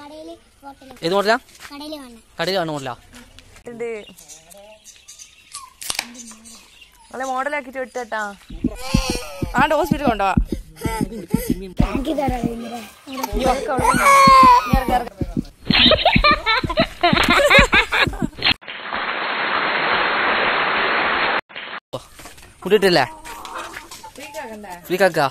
കടയില് ഹോട്ടലിൽ ഏത് മോഡലാ കടയില് കാണാം കടയിൽ കാണുന്ന മോഡലാ ഉണ്ട് നമ്മളെ മോഡലാക്കിട്ട് വിട്ടേട്ടാ ആണ്ട് ഹോസ്പിറ്റൽ കൊണ്ടുപോവാ എനിക്ക് തരാം ഇന്നലെ. മുടിയിട്ടില്ലേ ഫ്രീ കാക്കാ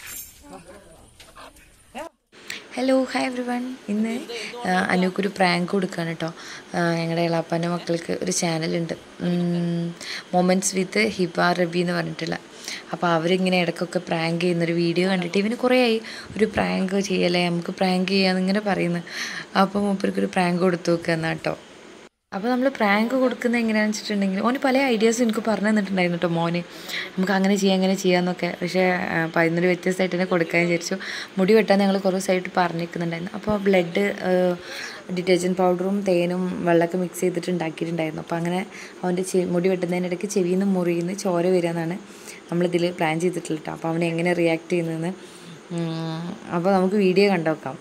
ഹലോ ഹായ് എവ്രി വൺ ഇന്ന് അനുക്കൊരു പ്രാങ്ക് കൊടുക്കുകയാണ് കേട്ടോ ഞങ്ങളുടെ ഇളാപ്പാൻ്റെ മക്കൾക്ക് ഒരു ചാനലുണ്ട് മൊമെൻറ്റ്സ് വിത്ത് ഹിബ റബി എന്ന് പറഞ്ഞിട്ടുള്ള അപ്പോൾ അവരിങ്ങനെ ഇടയ്ക്കൊക്കെ പ്രാങ്ക് ചെയ്യുന്നൊരു വീഡിയോ കണ്ടിട്ട് ഇവന് കുറേ ആയി ഒരു പ്രാങ്ക് ചെയ്യല്ലേ നമുക്ക് പ്രാങ്ക് ചെയ്യാമെന്ന് ഇങ്ങനെ പറയുന്നത് അപ്പോൾ മൂപ്പർക്കൊരു പ്രാങ്ക് കൊടുത്തു നോക്കുക എന്നാ കേട്ടോ അപ്പോൾ നമ്മൾ പ്രാങ്ക് കൊടുക്കുന്നത് എങ്ങനെയാണെന്ന് വെച്ചിട്ടുണ്ടെങ്കിൽ ഓന് പല ഐഡിയാസ് എനിക്ക് പറഞ്ഞു തന്നിട്ടുണ്ടായിരുന്നു കേട്ടോ മോന് നമുക്ക് അങ്ങനെ ചെയ്യാം അങ്ങനെ ചെയ്യാമെന്നൊക്കെ പക്ഷേ അപ്പോൾ അതിനൊരു വ്യത്യസ്തമായിട്ട് തന്നെ കൊടുക്കാൻ വിചാരിച്ചു മുടി വെട്ടാൻ ഞങ്ങൾ കുറേ ദിവസമായിട്ട് പറഞ്ഞിരിക്കുന്നുണ്ടായിരുന്നു അപ്പോൾ ബ്ലഡ് ഡിറ്റർജൻറ്റ് പൗഡറും തേനും വെള്ളമൊക്കെ മിക്സ് ചെയ്തിട്ട് ഉണ്ടാക്കിയിട്ടുണ്ടായിരുന്നു അപ്പോൾ അങ്ങനെ അവൻ്റെ ചെ മുടി വെട്ടുന്നതിനിടയ്ക്ക് ചെവിയിൽ നിന്ന് മുറിയിൽ നിന്ന് ചോര വരിക എന്നാണ് നമ്മളിതിൽ പ്ലാൻ ചെയ്തിട്ടുള്ളത് കേട്ടോ അപ്പോൾ അവൻ എങ്ങനെ റിയാക്ട് ചെയ്യുന്നതെന്ന് ഉം, അപ്പോൾ നമുക്ക് വീഡിയോ കണ്ടുനോക്കാം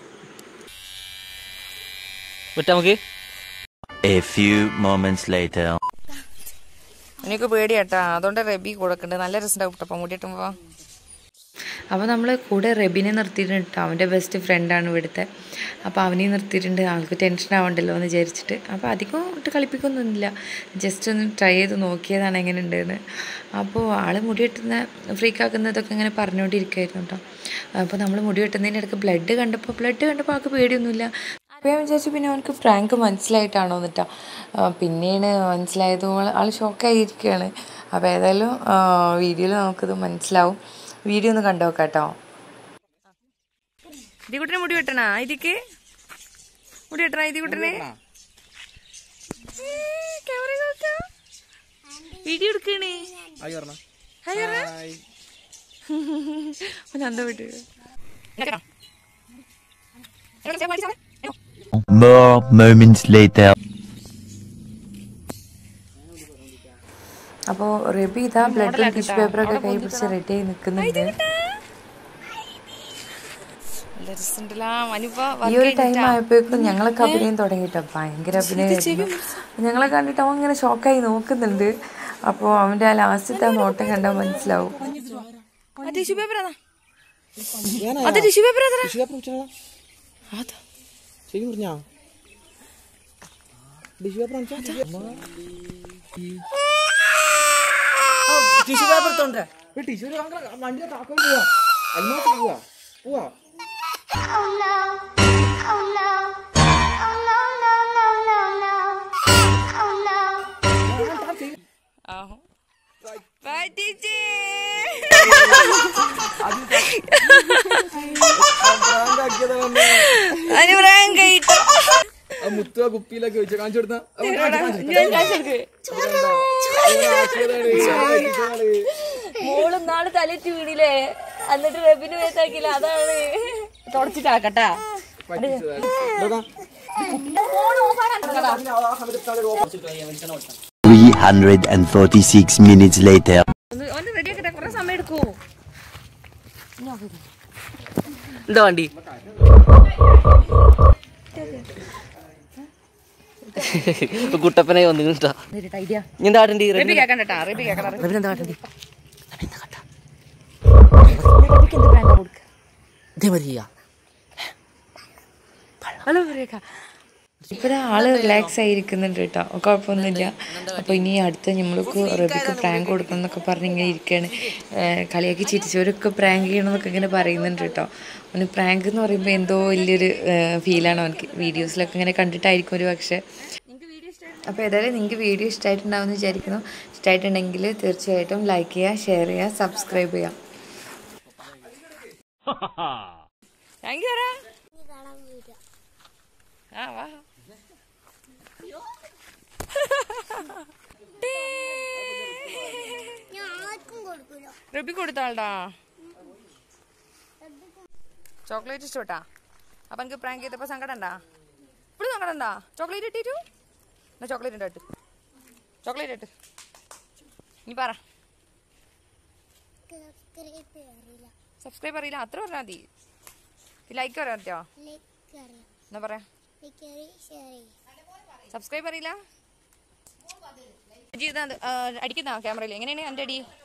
വിട്ടാ നമുക്ക് A few moments later. എനിക്ക് പേടിയാട്ടാ അതുകൊണ്ട് റബി കൊടുക്കണ്ട് നല്ല രസമുണ്ടാവും കേട്ടോ മുടിയിട്ടുമ്പോ അപ്പോൾ നമ്മൾ കൂടെ റെബിനെ നിർത്തിയിട്ടുണ്ട് കേട്ടോ അവൻ്റെ ബെസ്റ്റ് ഫ്രണ്ടാണ് ഇവിടുത്തെ അപ്പോൾ അവനെയും നിർത്തിയിട്ടുണ്ട് ആൾക്ക് ടെൻഷൻ ആവണ്ടല്ലോ എന്ന് വിചാരിച്ചിട്ട് അപ്പോൾ അധികം ഇട്ട് കളിപ്പിക്കൊന്നുമില്ല ജസ്റ്റ് ഒന്ന് ട്രൈ ചെയ്ത് നോക്കിയതാണ് എങ്ങനെ ഉണ്ടെന്ന് അപ്പോൾ ആൾ മുടി വെട്ടുന്ന ഫ്രീക്കാക്കുന്നതൊക്കെ ഇങ്ങനെ പറഞ്ഞുകൊണ്ടിരിക്കുമായിരുന്നു കേട്ടോ അപ്പോൾ നമ്മൾ മുടി വെട്ടുന്നതിൻ്റെ ഇടയ്ക്ക് ബ്ലഡ് കണ്ടപ്പോൾ ബ്ലഡ് കണ്ടപ്പോൾ ആൾക്ക് പേടിയൊന്നുമില്ല അപ്പോൾ ഞാൻ വിചാരിച്ചു പിന്നെ അവനക്ക് പ്രാങ്ക് മനസ്സിലായിട്ടാണോ എന്നിട്ടാ പിന്നെയാണ് മനസ്സിലായത് ആൾ ഷോക്കായിരിക്കുകയാണ് അപ്പോൾ ഏതായാലും വീഡിയോയിൽ നമുക്കത് മനസ്സിലാവും വീഡിയോ ഒന്ന് കണ്ടു നോക്കാം കേട്ടോ ഇതിക്കുട്ടിനെ മുടി വെട്ടണാ ഇതിക്ക് മുടി വെട്ടണ ഇതിക്കുട്ടിനെ വീഡിയോ എടുക്കണേ ഹായ് പറഞ്ഞ എന്താ വിട്ട് More moments later. അപ്പോൾ റബി ഇതാ ബ്ലഡും ടിഷ്യൂ പേപ്പറൊക്കെ കൈ പിടിച്ച് റെഡി ആയി നിൽക്കുന്നുണ്ട് നല്ല രസമുണ്ടല്ലോ മനുപ്പ ഈ ഒരു ടൈം ആയപ്പോഴേക്കും ഞങ്ങളൊക്കെ അഭിനയം തുടങ്ങിട്ടോ ഭയങ്കര അഭിനയമായിരുന്നു ഞങ്ങളെ കണ്ടിട്ട് അവൻ ഇങ്ങനെ ഷോക്കായി നോക്കുന്നുണ്ട് അപ്പോൾ അവൻ്റെ ആ ലാസ്റ്റത്തെ ആ നോട്ടം കണ്ടാൽ മനസ്സിലാവും ടിഷ്യൂ പേപ്പർ അത് ടിഷ്യൂ പേപ്പർ ടിഷ്യൂ പേപ്പർ എടുത്തോണ്ട് Oh no. Oh no. Oh no, no, no, no, no. Oh no. പറ്റിച്ചേ അനുഭ്രായം കഴിട്ടോ മുത്തുക കുപ്പിയിലൊക്കെ വെച്ച് കാണിച്ചു കൊടുത്ത മോള് നാളെ തലറ്റ് വീണില്ലേ എന്നിട്ട് റബിന് വേത്താക്കില്ല അതാണ് തുടച്ചിട്ടാക്കട്ടാ Three hundred and forty-six minutes later. ഒന്ന് റെഡി ആക്കട്ടെ കുറെ സമയം എടുക്കൂ എന്താ വണ്ടി കുട്ടപ്പനായി വന്നു കേട്ടാ നീ എന്താ ആട്ടണ്ടി റബി കേക്കണ്ടട്ടാ റബി കേക്കണ്ട എന്താ ആട്ടണ്ടി ഇതേ മതി ചെയ്യാ ഇപ്പോൾ ആള് റിലാക്സ് ആയിരിക്കുന്നുണ്ട് കേട്ടോ കുഴപ്പമൊന്നുമില്ല അപ്പോൾ ഇനി അടുത്ത നമ്മൾക്ക് റബിക്ക് പ്രാങ്ക് കൊടുക്കണം എന്നൊക്കെ പറഞ്ഞ് ഇങ്ങനെ ഇരിക്കുകയാണ് ഏഹ് കളിയാക്കി ചിരിച്ചവരൊക്കെ പ്രാങ്ക് ചെയ്യണമെന്നൊക്കെ ഇങ്ങനെ പറയുന്നുണ്ട് കേട്ടോ അവന് പ്രാങ്ക് എന്ന് പറയുമ്പോൾ എന്തോ വലിയൊരു ഫീലാണ് അവനക്ക് വീഡിയോസിലൊക്കെ ഇങ്ങനെ കണ്ടിട്ടായിരിക്കും ഒരു പക്ഷേ അപ്പോൾ ഏതായാലും നിങ്ങൾക്ക് വീഡിയോ ഇഷ്ടമായിട്ടുണ്ടാവുമെന്ന് വിചാരിക്കുന്നു ഇഷ്ടമായിട്ടുണ്ടെങ്കിൽ തീർച്ചയായിട്ടും ലൈക്ക് ചെയ്യുക ഷെയർ ചെയ്യുക സബ്സ്ക്രൈബ് ചെയ്യുക താങ്ക് യു ഇനി കാണാൻ വീഡിയോ ആ വാ ഞാൻ ആർക്കും കൊടുക്കൂല റബി കൊടുത്താൾടാ ചോക്ലേറ്റ് ഇഷ്ടോട്ടാ അപ്പൊ എനിക്ക് പ്രാങ്ക് ചെയ്തപ്പോ സങ്കടം ഉണ്ടാ ഇപ്പോഴും സങ്കടം ഉണ്ടാ ചോക്ലേറ്റ് ഇട്ടിട്ടു എന്നാ ചോക്ലേറ്റ് ഇട്ടോ ഇട്ട് ചോക്ലേറ്റ് ഇട്ട് നീ പറ സബ്സ്ക്രൈബ് അറിയില്ല സബ്സ്ക്രൈബ് അറിയില്ല അത്ര പറഞ്ഞാൽ മതി ലൈക്ക് പറയാൻ പറ്റോ ലൈക്ക് അറിയാം എന്നാ പറയാ ടിക്കറി ഷെയർ സബ്സ്ക്രൈബ് അറിയില്ല ജീവിതം അടിക്കുന്ന ക്യാമറയിൽ എങ്ങനെയാണ് എൻ്റെ അടി